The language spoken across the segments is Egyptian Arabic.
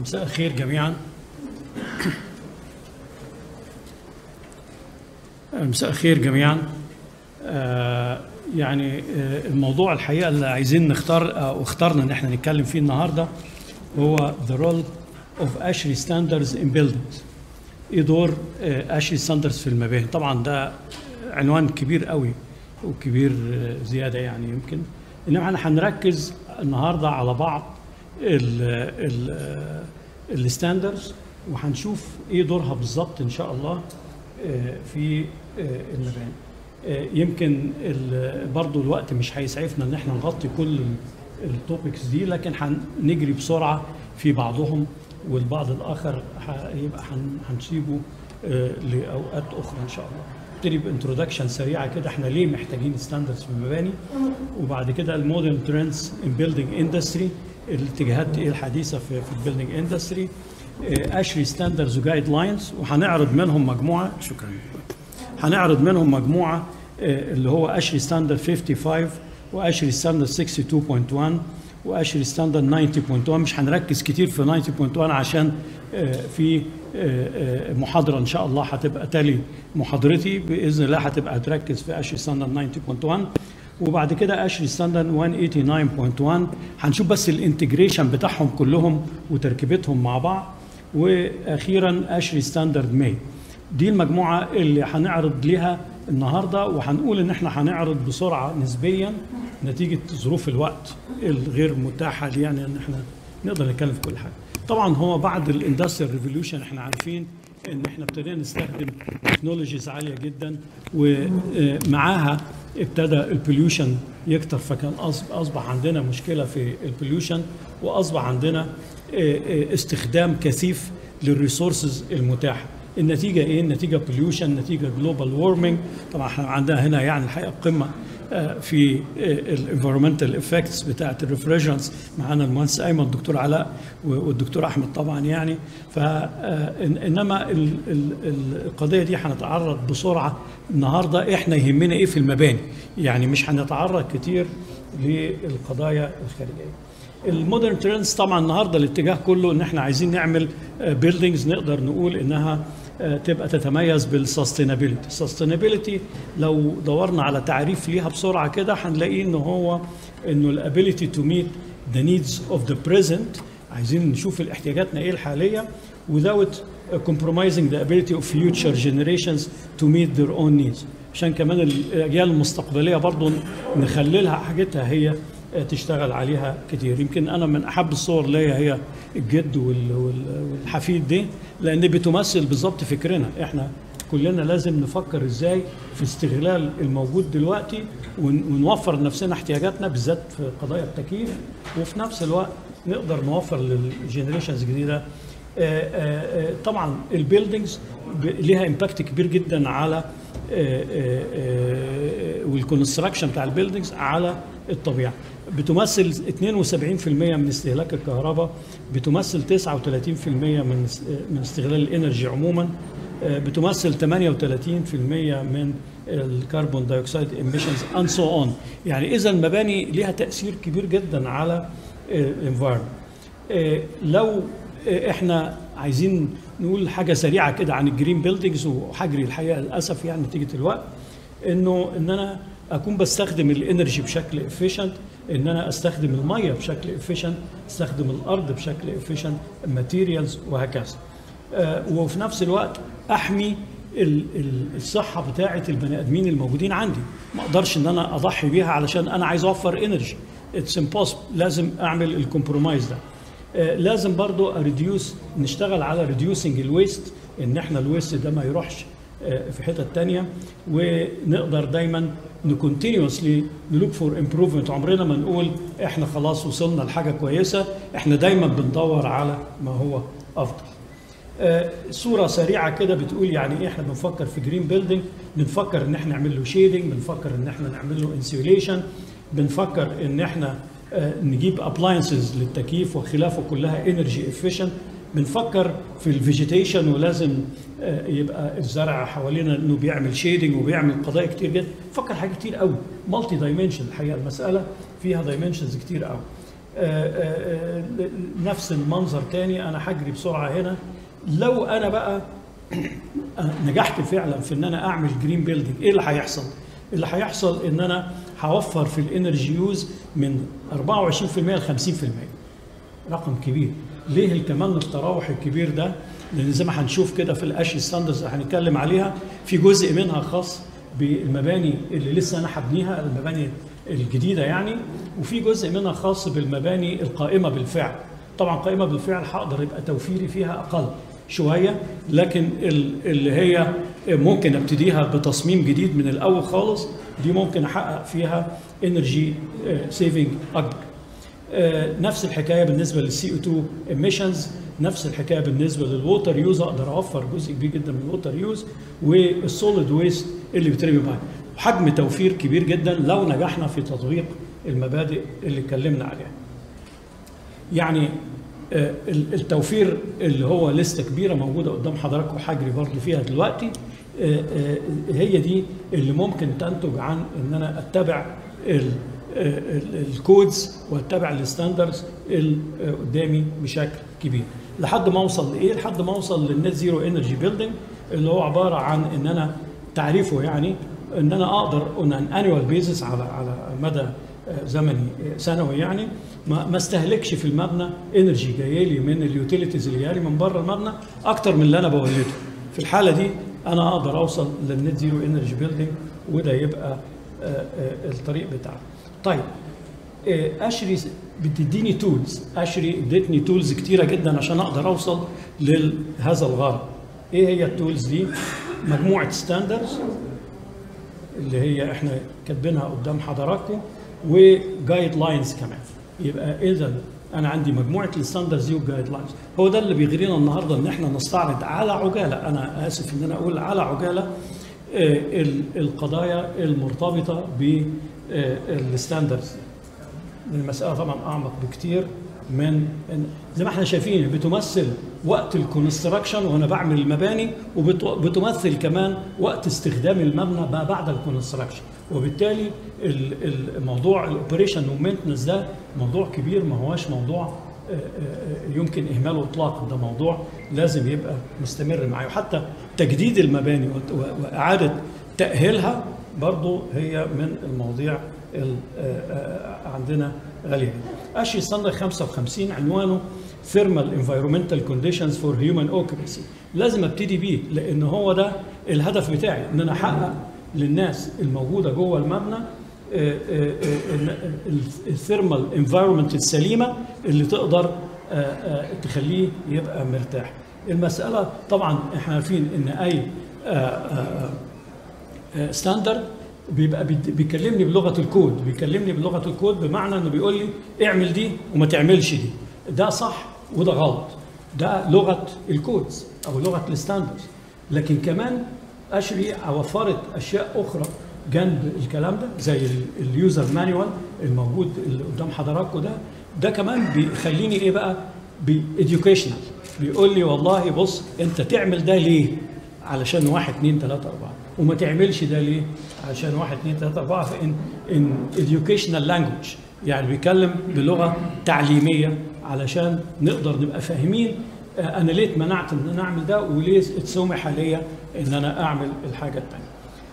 مساء الخير جميعا مساء الخير جميعا آه، يعني آه، الموضوع الحقيقه اللي عايزين نختار او اخترنا ان احنا نتكلم فيه النهارده هو the role of ASHRAE standards in buildings ايه دور آه، ASHRAE standards في المباني طبعا ده عنوان كبير قوي وكبير آه، زياده يعني يمكن انما احنا هنركز النهارده على بعض الستاندرز وهنشوف ايه دورها بالظبط ان شاء الله آه، في آه، المباني آه، يمكن ال- برضو الوقت مش هيسعفنا ان احنا نغطي كل التوبكس دي لكن هنجري بسرعه في بعضهم والبعض الاخر هيبقى هن- هنسيبه آه، لاوقات اخرى ان شاء الله نبتدي بانترودكشن سريعه كده احنا ليه محتاجين ستاندردز في المباني وبعد كده المودرن ترندز ان بيلدينج اندستري الاتجاهات ايه الحديثه في في البيلدينج اندستري اشري ستاندردز وجايد لاينز وهنعرض منهم مجموعه شكرا هنعرض منهم مجموعه آه، اللي هو اشري ستاندرد 55 واشري ستاندرد 62.1 واشري ستاندرد 90.1 مش هنركز كتير في 90.1 عشان آه، في آه، آه، محاضره ان شاء الله هتبقى تالي محاضرتي باذن الله هتبقى هتركز في اشري ستاندرد 90.1 وبعد كده اشري ستاندرد 189.1 هنشوف بس الانتجريشن بتاعهم كلهم وتركيبتهم مع بعض واخيرا اشري ستاندرد 100 دي المجموعه اللي هنعرض ليها النهارده وهنقول ان احنا هنعرض بسرعه نسبيا نتيجه ظروف الوقت الغير متاحه لي يعني ان احنا نقدر نتكلم في كل حاجه. طبعا هو بعد الاندستريال ريفوليوشن احنا عارفين ان احنا ابتدينا نستخدم تكنولوجيز عاليه جدا ومعاها ابتدى البوليوشن يكتر فكان أص- اصبح عندنا مشكله في البوليوشن واصبح عندنا آه، آه، استخدام كثيف للريسورسز المتاحه النتيجه ايه النتيجه بوليوشن نتيجه جلوبال وورمنج طبعا احنا عندنا هنا يعني الحقيقه قمه آه، في الانفيرمنتال افكتس بتاعه الريفريجرنس معانا المهندس ايمن الدكتور علاء و- والدكتور احمد طبعا يعني ف آه، إن- انما ال- ال- ال- القضيه دي هنتعرض بسرعه النهارده احنا يهمنا ايه في المباني يعني مش هنتعرض كتير للقضايا الخارجيه المودرن ترندز طبعا النهارده الاتجاه كله ان احنا عايزين نعمل بيلدينجز نقدر نقول انها آه، تبقى تتميز بالسستينابيلتي السستينابيلتي لو دورنا على تعريف ليها بسرعه كده هنلاقيه ان هو انه الابيليتي تو ميت ذا نيدز اوف ذا بريزنت عايزين نشوف احتياجاتنا ايه الحاليه without compromising the ability of future generations to meet their own needs عشان كمان الاجيال المستقبليه برضو نخللها حاجتها هي تشتغل عليها كتير يمكن انا من احب الصور ليا هي الجد وال- وال- والحفيد دي لان بتمثل بالظبط فكرنا احنا كلنا لازم نفكر ازاي في استغلال الموجود دلوقتي ون- ونوفر لنفسنا احتياجاتنا بالذات في قضايا التكييف وفي نفس الوقت نقدر نوفر للجنريشنز الجديده آه، آه، آه، طبعا البيلدينجز ليها امباكت كبير جدا على والكونستراكشن بتاع البيلدينجز على الطبيعه بتمثل 72% من استهلاك الكهرباء بتمثل 39% من من استغلال الانرجي عموما آه، بتمثل 38% من الكربون دايوكسيد ايميشنز اند سو اون يعني اذا المباني ليها تاثير كبير جدا على الانفايرمنت لو آه، احنا عايزين نقول حاجه سريعه كده عن الجرين بيلدينجز وهجري الحقيقه للاسف يعني نتيجه الوقت انه ان انا اكون بستخدم الانرجي بشكل افيشنت ان انا استخدم الميه بشكل افيشنت استخدم الارض بشكل افيشنت ماتيريالز وهكذا آه، وفي نفس الوقت احمي ال- ال- الصحه بتاعه البني ادمين الموجودين عندي ما اقدرش ان انا اضحي بيها علشان انا عايز اوفر انرجي اتس امبوسيبل لازم اعمل الكومبرومايز ده آه، لازم برضو اريديوس نشتغل على ريديوسنج الويست ان احنا الويست ده ما يروحش آه، في حتت تانية ونقدر دايما نكونتينيوسلي نلوك فور امبروفمنت عمرنا ما نقول احنا خلاص وصلنا لحاجه كويسه احنا دايما بندور على ما هو افضل آه، صوره سريعه كده بتقول يعني ايه احنا بنفكر في جرين بيلدينج بنفكر ان احنا نعمل له شيدنج بنفكر ان احنا نعمل له انسيوليشن بنفكر ان احنا آه، نجيب ابلاينسز للتكييف وخلافه كلها انرجي افيشنت بنفكر في الفيجيتيشن ولازم آه، يبقى الزرع حوالينا انه بيعمل شيدنج وبيعمل قضايا كتير جدا بنفكر حاجات كتير قوي مالتي دايمنشن الحقيقه المساله فيها دايمنشنز كتير قوي آه، آه، آه، نفس المنظر تاني انا هجري بسرعه هنا لو انا بقى نجحت فعلا في ان انا اعمل جرين بيلدينج ايه اللي هيحصل؟ اللي هيحصل ان انا هوفر في الانرجي يوز من 24% ل 50% رقم كبير ليه كمان التراوح الكبير ده لان زي ما هنشوف كده في الاشي ستاندرز اللي هنتكلم عليها في جزء منها خاص بالمباني اللي لسه انا هبنيها المباني الجديده يعني وفي جزء منها خاص بالمباني القائمه بالفعل طبعا قائمه بالفعل هقدر يبقى توفيري فيها اقل شويه لكن ال- اللي هي ممكن ابتديها بتصميم جديد من الاول خالص دي ممكن احقق فيها انرجي سيفنج اكبر آه، نفس الحكايه بالنسبه للسي او 2 ايميشنز نفس الحكايه بالنسبه للووتر يوز اقدر اوفر جزء كبير جدا من الووتر يوز والسوليد ويست اللي بيترمي بعد حجم توفير كبير جدا لو نجحنا في تطبيق المبادئ اللي اتكلمنا عليها يعني آه، ال- التوفير اللي هو لسته كبيره موجوده قدام حضراتكم هجري برضه فيها دلوقتي آه، آه، هي دي اللي ممكن تنتج عن ان انا اتبع ال- آه، ال- الكودز واتبع الستاندردز اللي آه، قدامي بشكل كبير لحد ما اوصل لايه؟ لحد ما اوصل للنت زيرو انرجي بيلدينج اللي هو عباره عن ان انا تعريفه يعني ان انا اقدر اون ان انيوال بيزس على على مدى آه، زمني آه، سنوي يعني ما ما استهلكش في المبنى انرجي جايه لي من اليوتيليتيز اللي جايه لي من بره المبنى اكتر من اللي انا بولده في الحاله دي انا اقدر اوصل للنت زيرو انرجي بيلدينج وده يبقى آه، آه، الطريق بتاعنا طيب آه، اشري بتديني تولز اشري ادتني تولز كتيره جدا عشان اقدر اوصل لهذا الغرض ايه هي التولز دي مجموعه ستاندردز اللي هي احنا كاتبينها قدام حضراتكم وجايد لاينز كمان يبقى اذا انا عندي مجموعه الستاندردز دي وجايد لاينز هو ده اللي بيغرينا النهارده ان احنا نستعرض على عجاله انا اسف ان انا اقول على عجاله آه، ال- القضايا المرتبطه بالستاندردز المسألة طبعا أعمق بكتير من إن- زي ما احنا شايفين بتمثل وقت الكونستراكشن وانا بعمل المباني وبتمثل كمان وقت استخدام المبنى ما بعد الكونستراكشن وبالتالي ال- الموضوع الاوبريشن والمينتنس ده موضوع كبير ما هوش موضوع آه، آه، يمكن اهماله اطلاقا ده موضوع لازم يبقى مستمر معاه وحتى تجديد المباني وت- و- واعاده تاهيلها برضو هي من المواضيع ال- آه، آه، عندنا غاليه اشي ستاندرد 55 عنوانه ثيرمال انفايرمنتال كونديشنز فور هيومن اوكيبسي لازم ابتدي بيه لان هو ده الهدف بتاعي ان انا احقق للناس الموجوده جوه المبنى الثيرمال انفايرمنت السليمه اللي تقدر آه، آه، تخليه يبقى مرتاح المساله طبعا احنا عارفين ان اي ستاندرد بيبقى بيد- بيكلمني بلغه الكود بيكلمني بلغه الكود بمعنى انه بيقول لي اعمل دي وما تعملش دي ده صح وده غلط ده لغه الكودز او لغه الستاندردز لكن كمان اشري وفرت اشياء اخرى جنب الكلام ده زي ال- اليوزر مانيوال الموجود اللي قدام حضراتكم ده ده كمان بيخليني ايه بقى بإديوكيشنال بيقول لي والله بص انت تعمل ده ليه علشان واحد اتنين تلاته اربعه وما تعملش ده ليه علشان واحد اتنين تلاته اربعه فان ان educational language يعني بيتكلم بلغه تعليميه علشان نقدر نبقى فاهمين آه، انا ليه اتمنعت ان انا اعمل ده وليه اتسمح ليا ان انا اعمل الحاجه الثانيه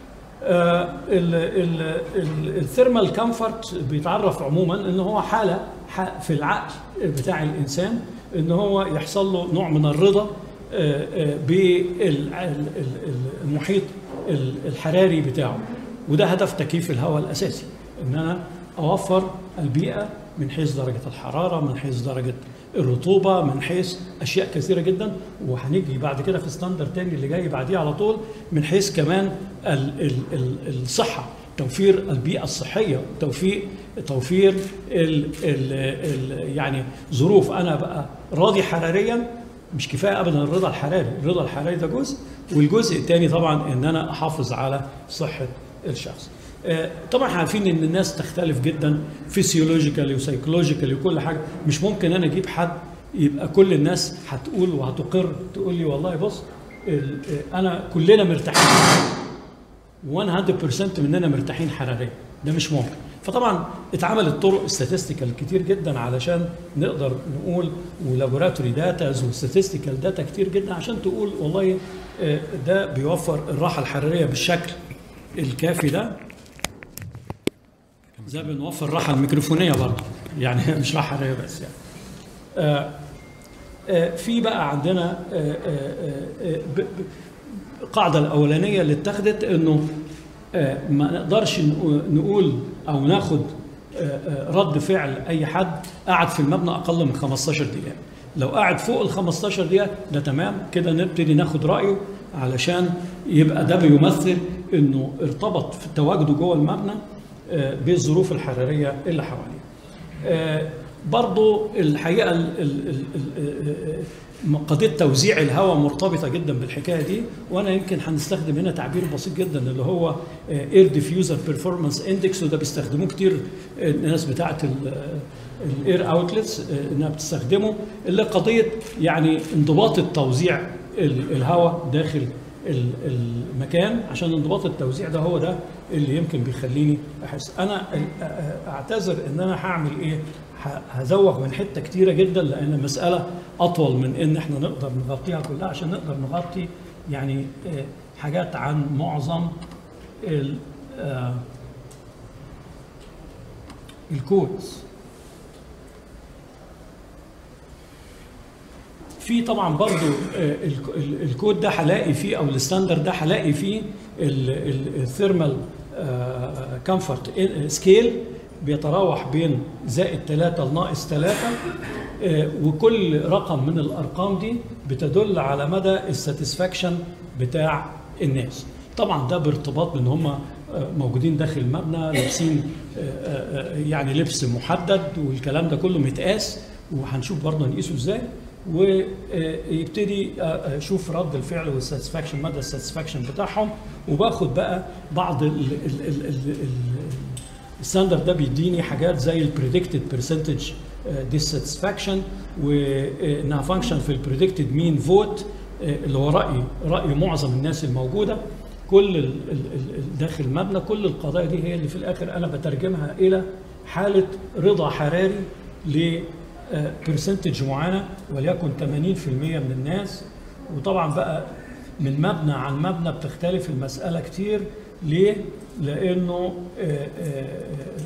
الثيرمال كومفورت بيتعرف عموما ان هو حاله ح- في العقل بتاع الانسان ان هو يحصل له نوع من الرضا بالمحيط الحراري بتاعه وده هدف تكييف الهواء الاساسي ان انا اوفر البيئه من حيث درجه الحراره من حيث درجه الرطوبه من حيث اشياء كثيره جدا وهنيجي بعد كده في ستاندرد تاني اللي جاي بعديه على طول من حيث كمان ال ال ال الصحه توفير البيئه الصحيه توفير توفير ال ال ال يعني ظروف انا بقى راضي حراريا مش كفايه ابدا الرضا الحراري الرضا الحراري ده جزء والجزء الثاني طبعا ان انا احافظ على صحه الشخص آه، طبعا احنا عارفين ان الناس تختلف جدا فيسيولوجيكالي وسايكولوجيكالي وكل حاجه مش ممكن انا اجيب حد يبقى كل الناس هتقول وهتقر تقول لي والله بص ال- آه، انا كلنا مرتاحين 100% مننا مرتاحين حراريا ده مش ممكن فطبعا اتعملت طرق استاتستيكال كتير جدا علشان نقدر نقول ولابوراتوري داتاز وستاتستيكال داتا كتير جدا عشان تقول والله آه، ده بيوفر الراحه الحراريه بالشكل الكافي ده زي بنوفر الراحه الميكروفونيه برضه يعني مش راحه حراريه بس يعني آه، آه، في بقى عندنا آه، آه، آه، ب- ب- القاعده الاولانيه اللي اتخذت انه آه، ما نقدرش نقو- نقول او ناخد آه، آه، رد فعل اي حد قعد في المبنى اقل من 15 دقيقه لو قعد فوق ال 15 دقيقه ده تمام كده نبتدي ناخد رايه علشان يبقى ده بيمثل انه ارتبط في تواجده جوه المبنى آه، بالظروف الحراريه اللي حواليه آه، برضو الحقيقه ال- ال- ال- ال- آه، قضيه توزيع الهواء مرتبطه جدا بالحكايه دي وانا يمكن هنستخدم هنا تعبير بسيط جدا اللي هو اير ديفيوزر بيرفورمانس اندكس وده بيستخدموه كتير الناس بتاعه الاير اوتلتس انها بتستخدمه اللي قضيه يعني انضباط التوزيع ال- الهواء داخل ال- المكان عشان انضباط التوزيع ده هو ده اللي يمكن بيخليني احس انا ال- اعتذر ان انا هعمل ايه ه- هزوغ من حته كتيره جدا لان المساله اطول من ان احنا نقدر نغطيها كلها عشان نقدر نغطي يعني آه، حاجات عن معظم ال- آه، الكودز في طبعا برضو آه، ال- ال- الكود ده هلاقي فيه او الستاندرد ده هلاقي فيه الثيرمال كومفورت سكيل بيتراوح بين زائد 3 لناقص 3 وكل رقم من الارقام دي بتدل على مدى الساتسفاكشن بتاع الناس طبعا ده بارتباط بان هم موجودين داخل المبنى لابسين آه، آه، آه، يعني لبس محدد والكلام ده كله متقاس وهنشوف برضه هنقيسه ازاي ويبتدي اشوف رد الفعل والساتسفاكشن مدى الساتسفاكشن بتاعهم وباخد بقى بعض ال- ال- ال- ال- ال- الستاندرد ده بيديني حاجات زي البريدكتد برسنتج ديساتسفاكشن وانها فانكشن في البريدكتد مين فوت اللي هو راي راي معظم الناس الموجوده كل ال- ال- ال- داخل المبنى كل القضايا دي هي اللي في الاخر انا بترجمها الى حاله رضا حراري ل برسنتج معينه وليكن 80% من الناس وطبعا بقى من مبنى عن مبنى بتختلف المساله كتير ليه؟ لانه آه، آه،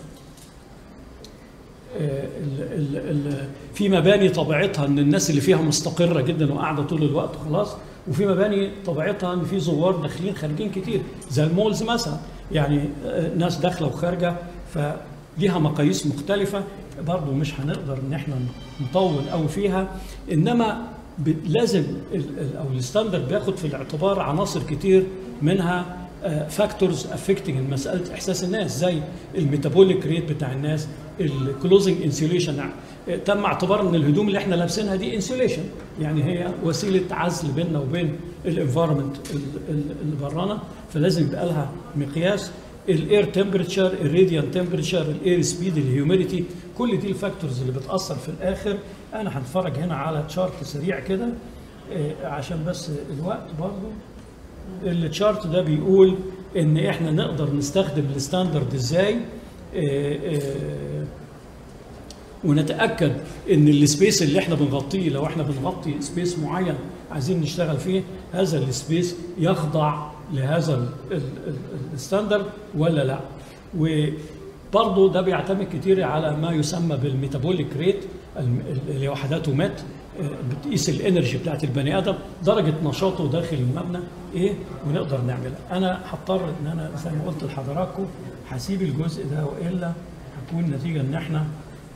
آه، ال- ال- ال- في مباني طبيعتها ان الناس اللي فيها مستقره جدا وقاعده طول الوقت خلاص وفي مباني طبيعتها ان في زوار داخلين خارجين كتير زي المولز مثلا يعني آه، ناس داخله وخارجه فليها مقاييس مختلفه برضو مش هنقدر ان احنا نطول قوي فيها انما ب- لازم ال- ال- او الستاندرد بياخد في الاعتبار عناصر كتير منها فاكتورز افكتنج مساله احساس الناس زي الميتابوليك ريت بتاع الناس الكلوزنج انسيوليشن تم اعتبار ان الهدوم اللي احنا لابسينها دي انسيوليشن يعني هي وسيله عزل بيننا وبين الانفايرمنت اللي برانا فلازم يبقى لها مقياس الاير تمبرتشر الراديان تمبرتشر الاير سبيد الهيوميديتي كل دي الفاكتورز اللي بتاثر في الاخر انا هنتفرج هنا على تشارت سريع كده آه، عشان بس الوقت برضه التشارت ده بيقول ان احنا نقدر نستخدم الستاندرد ازاي آه، آه، ونتاكد ان السبيس اللي احنا بنغطيه لو احنا بنغطي سبيس معين عايزين نشتغل فيه هذا السبيس يخضع لهذا ال- ال- ال- الستاندرد ولا لا وبرضه ده بيعتمد كتير على ما يسمى بالميتابوليك ريت الم- اللي وحداته مات آه، بتقيس الانرجي بتاعت البني ادم درجه نشاطه داخل المبنى ايه ونقدر نعملها انا هضطر ان انا زي ما قلت لحضراتكم هسيب الجزء ده والا هكون نتيجه ان احنا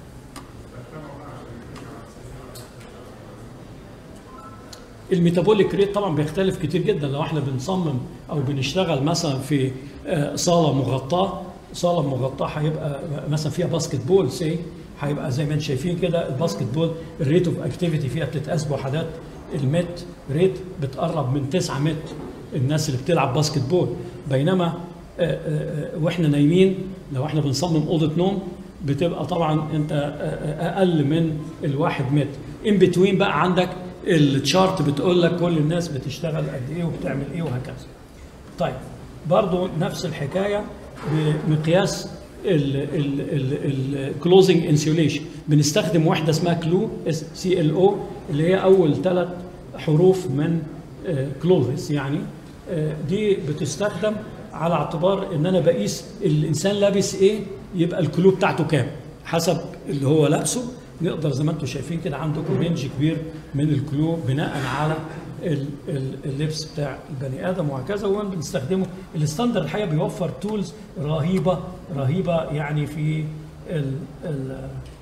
الميتابوليك ريت طبعا بيختلف كتير جدا لو احنا بنصمم او بنشتغل مثلا في آه، صاله مغطاه صاله مغطاه هيبقى مثلا فيها باسكت بول سي هيبقى زي ما انتم شايفين كده الباسكت بول الريت اوف اكتيفيتي فيها بتتقاس بوحدات المت ريت بتقرب من 9 مت الناس اللي بتلعب باسكت بول بينما آه، آه، آه، واحنا نايمين لو احنا بنصمم اوضه نوم بتبقى طبعا انت آه، آه، اقل من الواحد متر ان بتوين بقى عندك التشارت بتقول لك كل الناس بتشتغل قد ايه وبتعمل ايه وهكذا طيب برضو نفس الحكايه بمقياس الكلوزنج انسيوليشن بنستخدم وحده اسمها كلو سي ال او اللي هي اول ثلاث حروف من كلوزس يعني آه، دي بتستخدم على اعتبار ان انا بقيس الانسان لابس ايه يبقى الكلو بتاعته كام حسب اللي هو لابسه نقدر زي ما انتم شايفين كده عندكم رينج كبير من الكلو بناء على ال- ال- اللبس بتاع البني ادم وهكذا وين بنستخدمه الستاندرد الحقيقه بيوفر تولز رهيبه رهيبه يعني في ال ال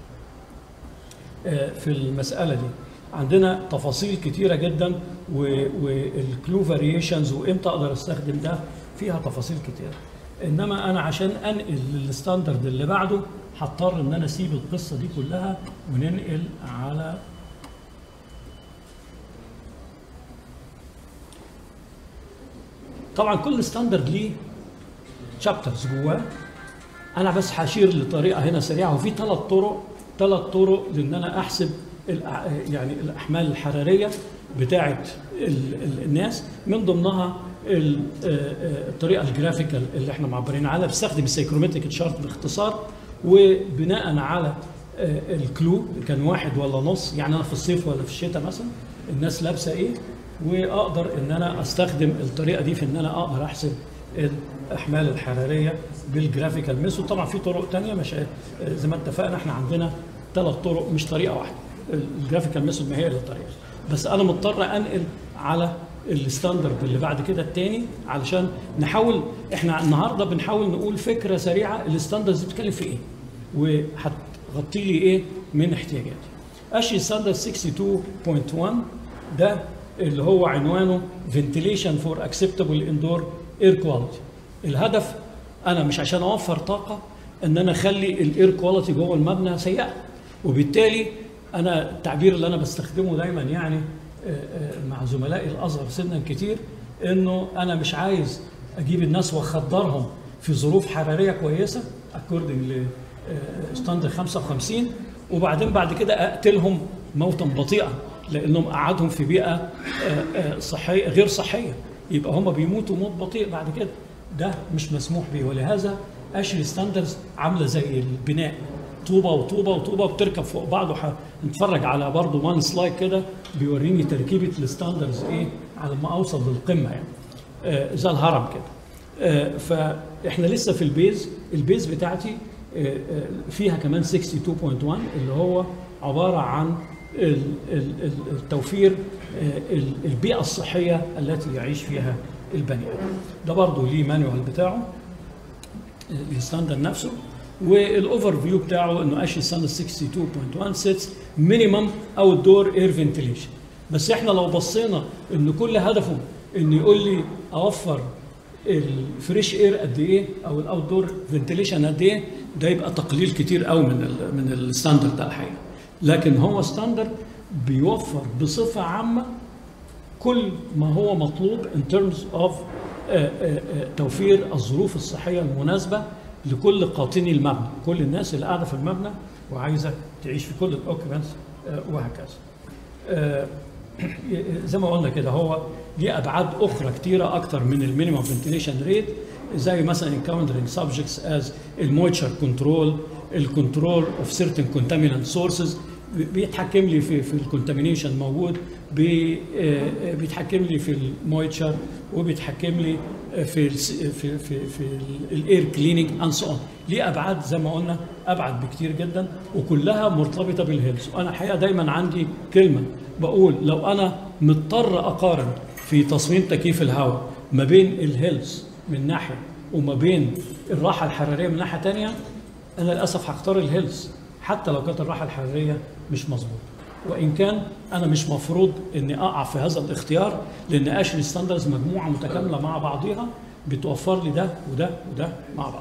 آه، في المساله دي عندنا تفاصيل كتيره جدا والكلو فاريشنز وامتى اقدر استخدم ده فيها تفاصيل كتيره انما انا عشان انقل للستاندرد اللي بعده هضطر ان انا اسيب القصه دي كلها وننقل على طبعا كل ستاندرد ليه شابترز جواه انا بس هشير لطريقه هنا سريعه وفي ثلاث طرق ثلاث طرق لان انا احسب الأ- يعني الاحمال الحراريه بتاعه ال- ال- الناس من ضمنها ال- آه، آه، الطريقه الجرافيكال اللي احنا معبرين عنها بستخدم السايكرومتريك تشارت باختصار وبناء على آه، الكلو كان واحد ولا نص يعني انا في الصيف ولا في الشتاء مثلا الناس لابسه ايه واقدر ان انا استخدم الطريقه دي في ان انا اقدر احسب الاحمال الحراريه بالجرافيكال ميثود طبعا في طرق تانية مش زي ما اتفقنا احنا عندنا ثلاث طرق مش طريقه واحده الجرافيكال ميثود ما هي الا الطريقه بس انا مضطر انقل على الستاندرد اللي بعد كده التاني علشان نحاول احنا النهارده بنحاول نقول فكره سريعه الستاندردز دي بتتكلم في ايه وهتغطي لي ايه من احتياجاتي اشي ستاندرد 62.1 ده اللي هو عنوانه ventilation for acceptable indoor air quality الهدف انا مش عشان اوفر طاقه ان انا اخلي الاير كواليتي جوه المبنى سيئه وبالتالي انا التعبير اللي انا بستخدمه دايما يعني آه، آه، مع زملائي الاصغر سنا كتير انه انا مش عايز اجيب الناس واخدرهم في ظروف حراريه كويسه اكوردنج لستاندر 55 وبعدين بعد كده اقتلهم موتا بطيئا لانهم قعدهم في بيئه آه، آه، صحيه غير صحيه يبقى هم بيموتوا موت بطيء بعد كده ده مش مسموح به ولهذا اشري ستاندرز عامله زي البناء طوبه وطوبه وطوبه بتركب فوق بعض هنتفرج على برضه وان سلايد كده بيوريني تركيبه الستاندرز ايه على ما اوصل للقمه يعني آه، زي الهرم كده آه، فاحنا لسه في البيز البيز بتاعتي آه، آه، فيها كمان 62.1 اللي هو عباره عن ال- ال- ال- التوفير آه، ال- البيئه الصحيه التي يعيش فيها البني ادم ده برضه ليه مانوال بتاعه الستاندرد نفسه والاوفر فيو بتاعه انه اشي ستاندرد 62.1 سيتس مينيمم اوت دور اير فنتيليشن بس احنا لو بصينا ان كل هدفه ان يقول لي اوفر الفريش اير قد ايه او الاوت دور فنتيليشن قد ايه ده يبقى تقليل كتير قوي من ال من الستاندرد ده الحقيقه لكن هو ستاندرد بيوفر بصفه عامه كل ما هو مطلوب in terms of آه، آه، آه، توفير الظروف الصحيه المناسبه لكل قاطني المبنى، كل الناس اللي قاعده في المبنى وعايزه تعيش في كل الاوكيبنتس وهكذا. آه، زي ما قلنا كده هو ليه ابعاد اخرى كتيره اكتر من المينيمم فنتيليشن ريت زي مثلا encountering subjects as المويتشر كنترول الكنترول اوف سيرتن كونتامينانت سورسز بيتحكم لي في في الكونتامينيشن موجود بي- آه، بيتحكم لي في المويتشر وبيتحكم لي في الس- في في في الاير كليننج اند سو اون ليه ابعاد زي ما قلنا ابعد بكتير جدا وكلها مرتبطه بالهيلث وانا الحقيقه دايما عندي كلمه بقول لو انا مضطر اقارن في تصميم تكييف الهواء ما بين الهيلث من ناحيه وما بين الراحه الحراريه من ناحيه تانية انا للاسف هختار الهيلث حتى لو كانت الراحه الحراريه مش مظبوطه وان كان انا مش مفروض اني اقع في هذا الاختيار لان اشري ستاندرز مجموعه متكامله مع بعضها بتوفر لي ده وده وده مع بعض.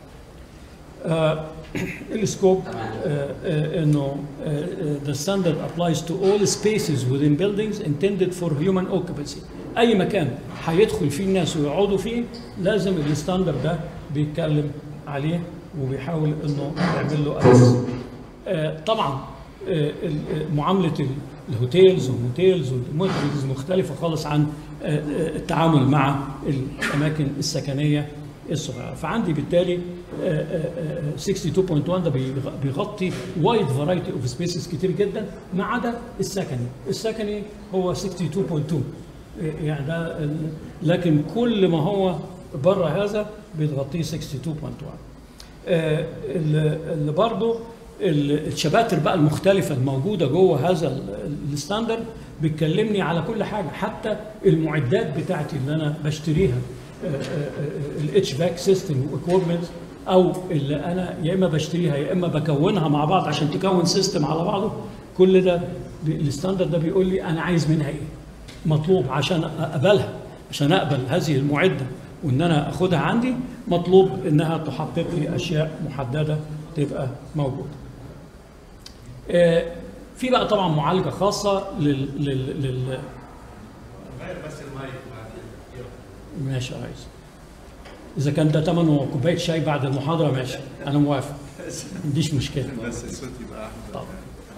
آه السكوب آه آه انه the standard applies to all spaces within buildings intended for human occupancy اي مكان هيدخل فيه الناس ويقعدوا فيه لازم الستاندرد ده بيتكلم عليه وبيحاول انه يعمل له أساس. آه طبعا آه ال- آه، معامله ال- الهوتيلز والموتيلز والموتيلز مختلفه خالص عن آه، آه، التعامل مع الاماكن السكنيه الصغيره فعندي بالتالي 62.1 ده بيغ- بيغطي وايد فرايتي اوف سبيسز كتير جدا ما عدا السكني السكني هو 62.2 يعني ده ال- لكن كل ما هو بره هذا بتغطيه 62.1 آه، اللي اللي برضه ال- الشباتر بقى المختلفة الموجودة جوه هذا ال- ال- الستاندرد بتكلمني على كل حاجة حتى المعدات بتاعتي اللي أنا بشتريها الاتش باك سيستم واكويبمنت او اللي انا يا اما بشتريها يا اما بكونها مع بعض عشان تكون سيستم على بعضه كل ده ب- الستاندرد ده بيقول لي انا عايز منها ايه مطلوب عشان اقبلها عشان اقبل هذه المعده وان انا اخدها عندي مطلوب انها تحقق لي اشياء محدده تبقى موجوده آه، في بقى طبعا معالجه خاصه لل, لل... لل... غير بس المايك بعد ماشي يا ريس اذا كان ده ثمنه كوبايه شاي بعد المحاضره ماشي انا موافق ما عنديش مشكله بس الصوت يبقى احمد طبعا.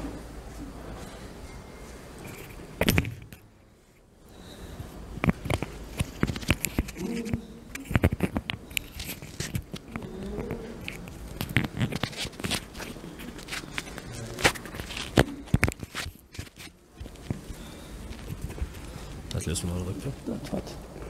هات لي اسمه برضك اتفضل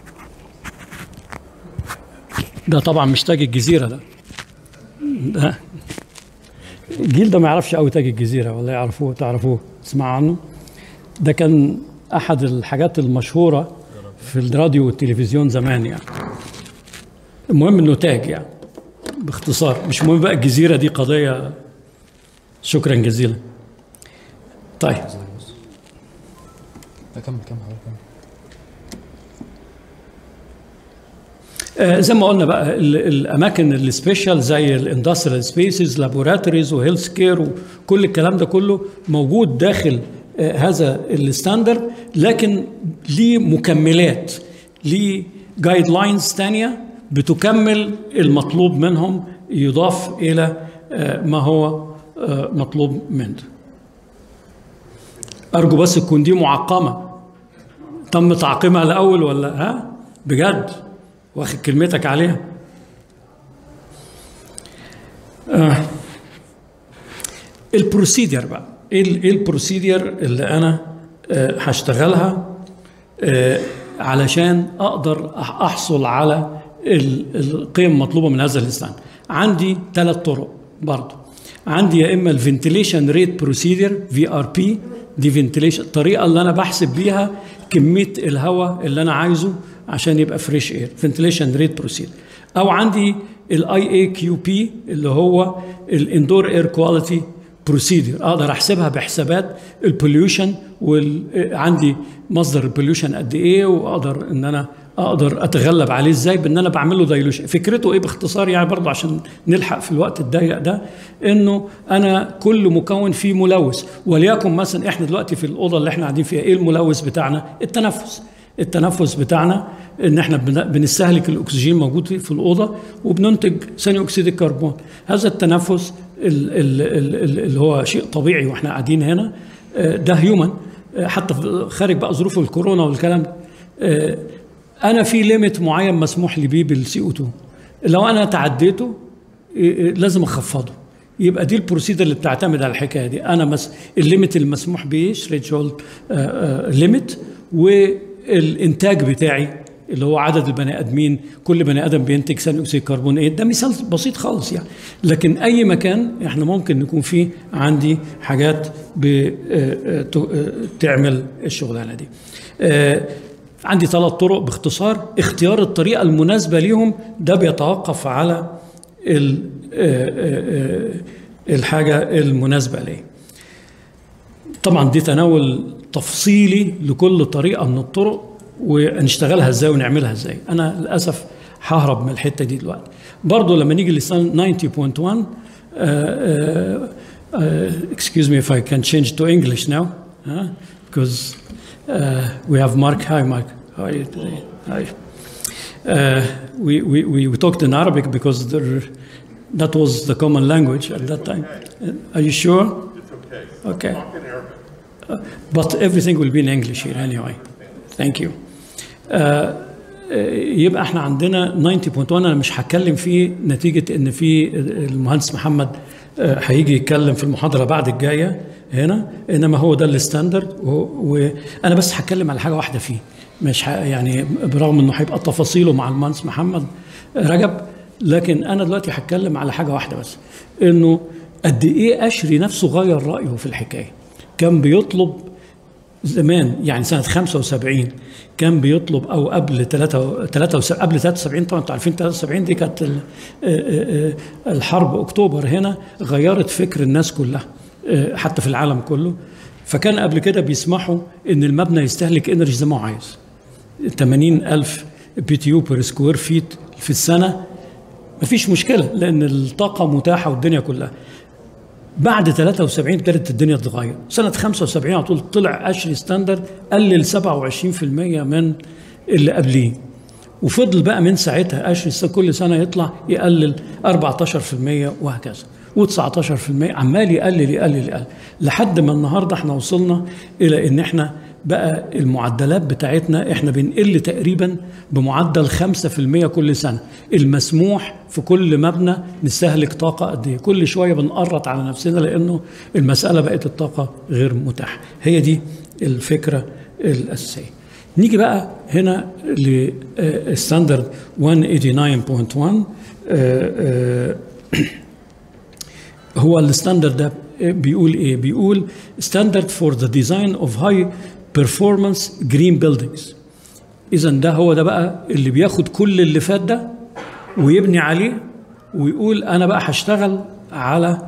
ده طبعا مش تاج الجزيره ده ده الجيل ده ما يعرفش قوي تاج الجزيره ولا يعرفوه تعرفوه تسمع عنه ده كان احد الحاجات المشهوره في الراديو والتلفزيون زمان يعني المهم انه تاج يعني باختصار مش مهم بقى الجزيره دي قضيه شكرا جزيلا طيب لا كمل كمل حضرتك كمل آه، زي ما قلنا بقى ال- الاماكن السبيشال زي الاندستريال سبيسز لابوراتوريز وهيلث كير وكل الكلام ده كله موجود داخل آه، هذا الستاندرد لكن ليه مكملات ليه جايد لاينز ثانيه بتكمل المطلوب منهم يضاف الى آه، ما هو آه، مطلوب منه ارجو بس تكون دي معقمه تم تعقيمها الاول ولا ها بجد واخد كلمتك عليها آه. البروسيدير بقى ايه ال- ايه البروسيدير اللي انا آه، هشتغلها آه، علشان اقدر أح- احصل على ال- القيم المطلوبه من هذا الاسلام عندي ثلاث طرق برضه عندي يا اما الفنتيليشن ريت بروسيدير في ار بي دي فنتيليشن الطريقه اللي انا بحسب بيها كميه الهواء اللي انا عايزه عشان يبقى فريش اير فنتيليشن ريت بروسيدير او عندي الاي اي كيو بي اللي هو الاندور اير كواليتي بروسيدر اقدر احسبها بحسابات البوليوشن وعندي مصدر البوليوشن قد ايه واقدر ان انا اقدر اتغلب عليه ازاي بان انا بعمل له دايلوشن فكرته ايه باختصار يعني برضه عشان نلحق في الوقت الضيق ده انه انا كل مكون فيه ملوث وليكن مثلا احنا دلوقتي في الاوضه اللي احنا قاعدين فيها ايه الملوث بتاعنا التنفس التنفس بتاعنا ان احنا بن- بنستهلك الاكسجين موجود في الاوضه وبننتج ثاني اكسيد الكربون هذا التنفس ال- ال- ال- ال- اللي هو شيء طبيعي واحنا قاعدين هنا آه، ده هيومن حتى في- خارج بقى ظروف الكورونا والكلام ده آه، انا في ليميت معين مسموح لي بيه بالسي او 2 لو انا تعديته إيه، إيه، لازم اخفضه يبقى دي البروسيدر اللي بتعتمد على الحكايه دي انا مس... الليميت المسموح به ثريشولد ليميت والانتاج بتاعي اللي هو عدد البني ادمين كل بني ادم بينتج ثاني اكسيد الكربون ايه ده مثال بسيط خالص يعني لكن اي مكان احنا ممكن نكون فيه عندي حاجات بتعمل الشغلانه دي آه، عندي ثلاث طرق باختصار اختيار الطريقه المناسبه ليهم ده بيتوقف على ال- آه، آه، آه، الحاجه المناسبه ليه طبعا دي تناول تفصيلي لكل طريقه من الطرق ونشتغلها ازاي ونعملها ازاي انا للاسف ههرب من الحته دي دلوقتي برضه لما نيجي لسان 90.1 uh, uh, uh, excuse me if I can change to English now huh? because uh, we have Mark hi Mark how are you today hi uh, we, we, we we talked in Arabic because there, that was the common language at that time Uh, are you sure It's okay. okay Talk in Arabic. but everything will be in English here anyway. Thank you. Uh, يبقى احنا عندنا 90.1 انا مش هتكلم فيه نتيجه ان في المهندس محمد آه، هيجي يتكلم في المحاضره بعد الجايه هنا انما هو ده الستاندرد وانا بس هتكلم على حاجه واحده فيه مش ه- يعني برغم انه هيبقى تفاصيله مع المهندس محمد رجب لكن انا دلوقتي هتكلم على حاجه واحده بس انه قد ايه اشري نفسه غير رايه في الحكايه كان بيطلب زمان يعني سنة 75 كان بيطلب أو قبل 3 3 قبل 73 طبعا أنتوا عارفين 73 دي كانت ال- آه، آه، آه، الحرب أكتوبر هنا غيرت فكر الناس كلها آه، حتى في العالم كله فكان قبل كده بيسمحوا إن المبنى يستهلك انرجي زي ما هو عايز 80 ألف بي تي يو بير سكوير فيت في السنة مفيش مشكلة لأن الطاقة متاحة والدنيا كلها بعد 73 ابتدت الدنيا تتغير سنة 75 على طول طلع أشري ستاندرد قلل 27% من اللي قبليه وفضل بقى من ساعتها أشري ستاندرد كل سنة يطلع يقلل 14% وهكذا و19% عمال يقلل يقلل يقلل لحد ما النهارده احنا وصلنا الى ان احنا بقى المعدلات بتاعتنا احنا بنقل تقريبا بمعدل 5% كل سنه المسموح في كل مبنى نستهلك طاقه قد ايه كل شويه بنقرط على نفسنا لانه المساله بقت الطاقه غير متاحه هي دي الفكره الاساسيه نيجي بقى هنا للستاندرد 189.1 آه، آه، هو الستاندرد ده بيقول ايه؟ بيقول ستاندرد فور ذا ديزاين اوف هاي بيرفورمانس جرين بيلدينجز. اذا ده هو ده بقى اللي بياخد كل اللي فات ده ويبني عليه ويقول انا بقى هشتغل على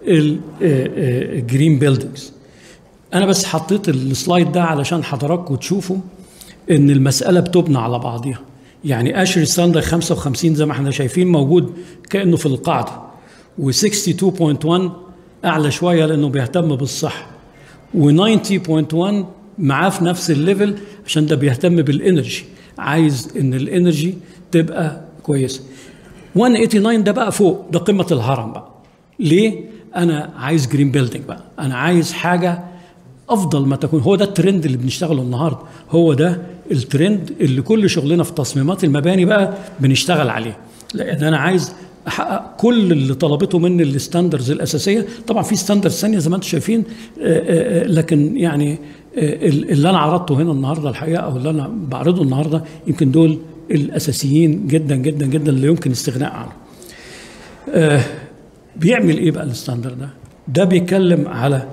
الجرين بيلدينجز. انا بس حطيت السلايد ده علشان حضراتكم تشوفوا ان المساله بتبنى على بعضها. يعني اشري ستاندرد 55 زي ما احنا شايفين موجود كانه في القاعده و62.1 اعلى شويه لانه بيهتم بالصحه و90.1 معاه في نفس الليفل عشان ده بيهتم بالانرجي عايز ان الانرجي تبقى كويسه 189 ده بقى فوق ده قمه الهرم بقى ليه انا عايز جرين بيلدينج بقى انا عايز حاجه افضل ما تكون هو ده الترند اللي بنشتغله النهارده هو ده الترند اللي كل شغلنا في تصميمات المباني بقى بنشتغل عليه لان انا عايز احقق كل اللي طلبته مني الستاندرز الاساسيه طبعا في ستاندرز ثانيه زي ما انتم شايفين آه، آه، آه، لكن يعني آه، اللي انا عرضته هنا النهارده الحقيقه او اللي انا بعرضه النهارده يمكن دول الاساسيين جدا جدا جدا اللي يمكن استغناء عنهم آه، بيعمل ايه بقى الستاندرد ده ده بيتكلم على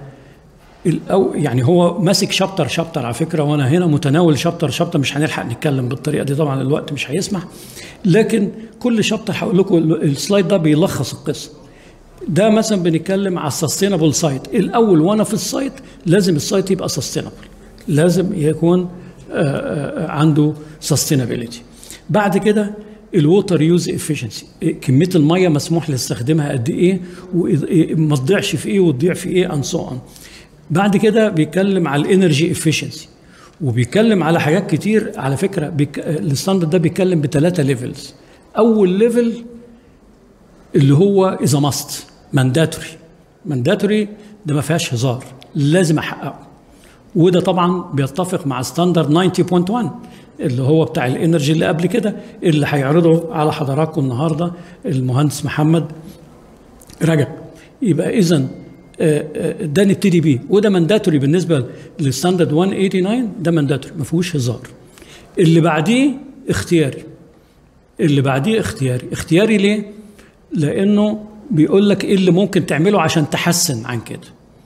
الأو يعني هو ماسك شابتر شابتر على فكره وانا هنا متناول شابتر شابتر مش هنلحق نتكلم بالطريقه دي طبعا الوقت مش هيسمح لكن كل شابتر هقول لكم السلايد ده بيلخص القصه ده مثلا بنتكلم على السستينابل سايت الاول وانا في السايت لازم السايت يبقى سستينابل لازم يكون آه، آه، عنده سستينابيلتي بعد كده الووتر يوز افشنسي كميه الميه مسموح لاستخدامها قد ايه وما تضيعش في ايه وتضيع في ايه ان سو بعد كده بيتكلم على الانرجي افشنسي وبيتكلم على حاجات كتير على فكره بيك... الستاندرد ده بيتكلم بثلاثه ليفلز اول ليفل اللي هو اذا ماست مانداتوري مانداتوري ده ما فيهاش هزار لازم احققه وده طبعا بيتفق مع ستاندرد 90.1 اللي هو بتاع الانرجي اللي قبل كده اللي هيعرضه على حضراتكم النهارده المهندس محمد رجب يبقى اذا ده نبتدي بيه وده مانداتوري بالنسبه للستاندرد 189 ده مانداتوري ما فيهوش هزار اللي بعديه اختياري اللي بعديه اختياري اختياري ليه لانه بيقول لك ايه اللي ممكن تعمله عشان تحسن عن كده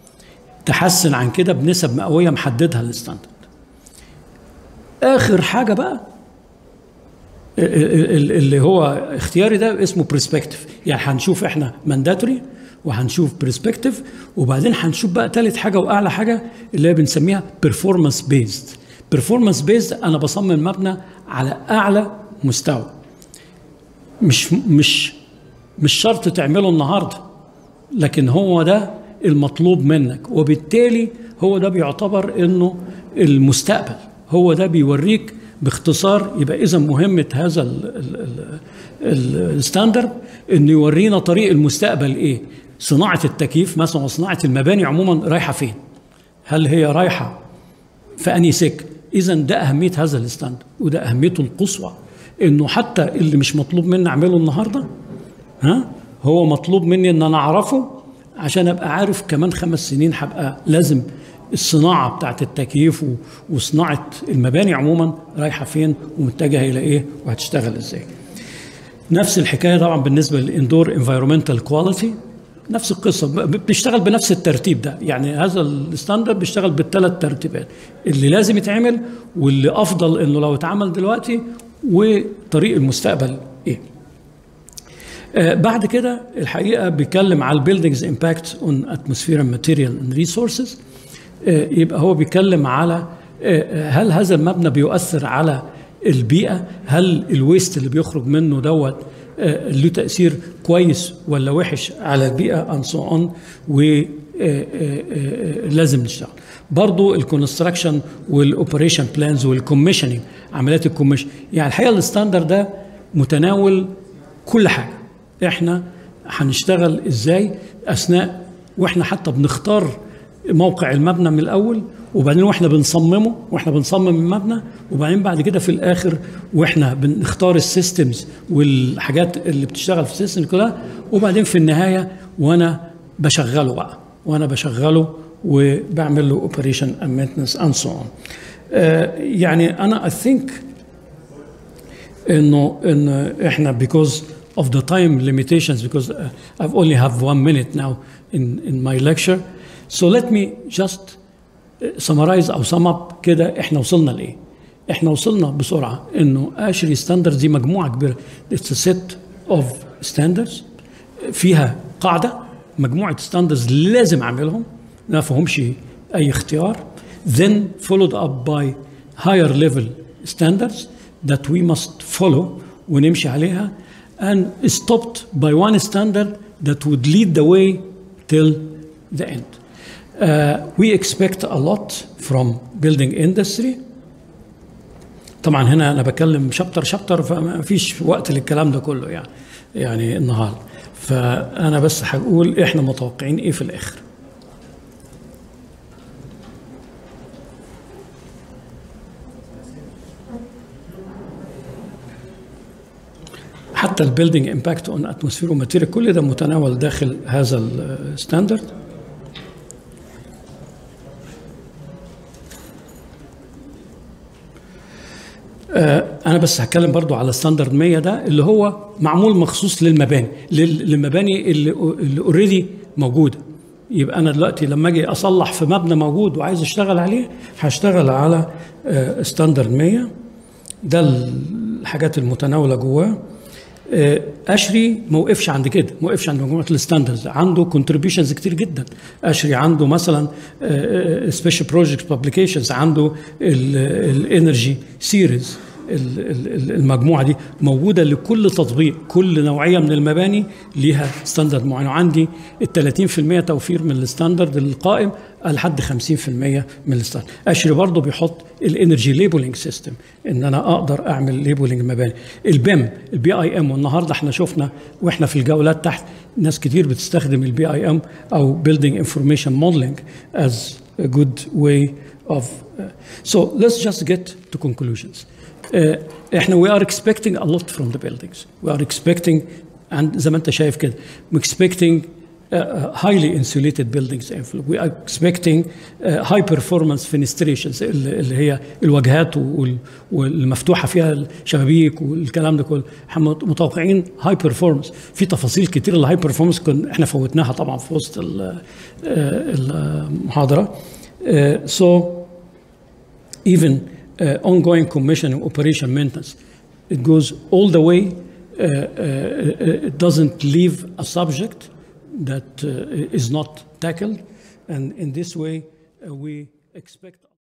تحسن عن كده بنسب مئويه محددها الستاندرد اخر حاجه بقى اللي هو اختياري ده اسمه برسبكتيف يعني هنشوف احنا مانداتوري وهنشوف برسبكتيف وبعدين هنشوف بقى ثالث حاجه واعلى حاجه اللي هي بنسميها بيرفورمانس بيزد بيرفورمانس بيزد انا بصمم مبنى على اعلى مستوى مش مش مش شرط تعمله النهارده لكن هو ده المطلوب منك وبالتالي هو ده بيعتبر انه المستقبل هو ده بيوريك باختصار يبقى اذا مهمه هذا الستاندرد انه يورينا طريق المستقبل ايه صناعه التكييف مثلا وصناعه المباني عموما رايحه فين هل هي رايحه في انهي سكه اذا ده اهميه هذا الستاندرد وده اهميته القصوى انه حتى اللي مش مطلوب مني اعمله النهارده ها هو مطلوب مني ان انا اعرفه عشان ابقى عارف كمان خمس سنين هبقى لازم الصناعه بتاعت التكييف و- وصناعه المباني عموما رايحه فين ومتجهه الى ايه وهتشتغل ازاي. نفس الحكايه طبعا بالنسبه للاندور انفايرمنتال كواليتي نفس القصه ب- بتشتغل بنفس الترتيب ده يعني هذا الستاندرد بيشتغل بالثلاث ترتيبات اللي لازم يتعمل واللي افضل انه لو اتعمل دلوقتي وطريق المستقبل ايه آه، بعد كده الحقيقه بيتكلم على البيلدينجز امباكت اون اتموسفير ماتيريال اند ريسورسز يبقى هو بيتكلم على آه، آه، هل هذا المبنى بيؤثر على البيئه هل الويست اللي بيخرج منه دوت آه، له تاثير كويس ولا وحش على البيئه and so on ولازم نشتغل برضو الكونستراكشن والاوبريشن بلانز والكوميشننج عمليات الكوميشن يعني الحقيقه الستاندرد ده متناول كل حاجه احنا هنشتغل ازاي اثناء واحنا حتى بنختار موقع المبنى من الاول وبعدين واحنا بنصممه واحنا بنصمم المبنى وبعدين بعد كده في الاخر واحنا بنختار السيستمز والحاجات اللي بتشتغل في السيستم كلها وبعدين في النهايه وانا بشغله بقى وانا بشغله وبعمل له اوبريشن اند مينتنس اند سو اون يعني انا اي ثينك انه ان احنا because of the time limitations because uh, I've only have one minute now in in my lecture so let me just uh, summarize او sum up كده احنا وصلنا لايه احنا وصلنا بسرعه انه اشري ستاندردز دي مجموعه كبيره it's a set of standards فيها قاعده مجموعه ستاندردز لازم اعملهم ما فيهمش اي اختيار then followed up by higher level standards that we must follow ونمشي عليها and stopped by one standard that would lead the way till the end. Uh, we expect a lot from building industry. طبعا هنا انا بكلم شابتر شابتر فما فيش وقت للكلام ده كله يعني يعني النهارده فانا بس هقول احنا متوقعين ايه في الاخر حتى البيلدينج امباكت اون اتموسفير وماتيريال كل ده متناول داخل هذا الستاندرد انا بس هتكلم برضو على ستاندرد 100 ده اللي هو معمول مخصوص للمباني لل- للمباني اللي اللي اوريدي موجوده يبقى انا دلوقتي لما اجي اصلح في مبنى موجود وعايز اشتغل عليه هشتغل على ستاندرد 100 ده الحاجات المتناوله جواه آه، اشري ما وقفش عند كده ما وقفش عند مجموعه الستاندرز عنده كونتريبيوشنز كتير جدا اشري عنده مثلا سبيشال بروجكت بابليكيشنز عنده الانرجي سيريز المجموعه دي موجوده لكل تطبيق كل نوعيه من المباني ليها ستاندرد معين وعندي ال 30% توفير من الستاندرد القائم لحد 50% من الستاندرد اشري برضه بيحط الانرجي ليبلنج سيستم ان انا اقدر اعمل ليبلنج مباني البيم البي اي ام والنهارده احنا شفنا واحنا في الجولات تحت ناس كتير بتستخدم البي اي ام او بيلدينج انفورميشن موديلنج از a good way of uh, so let's just get to conclusions uh, احنا we are expecting a lot from the buildings we are expecting and زي ما انت شايف كده we're expecting uh, highly insulated buildings we are expecting uh, high performance fenestrations اللي اللي هي الواجهات وال- والمفتوحه فيها الشبابيك والكلام ده كله احنا متوقعين هاي performance في تفاصيل كتير الهاي performance كن احنا فوتناها طبعا في وسط ال- آه، المحاضره Uh, so even uh, ongoing commissioning operation maintenance it goes all the way uh, uh, it doesn't leave a subject that uh, is not tackled and in this way uh, we expect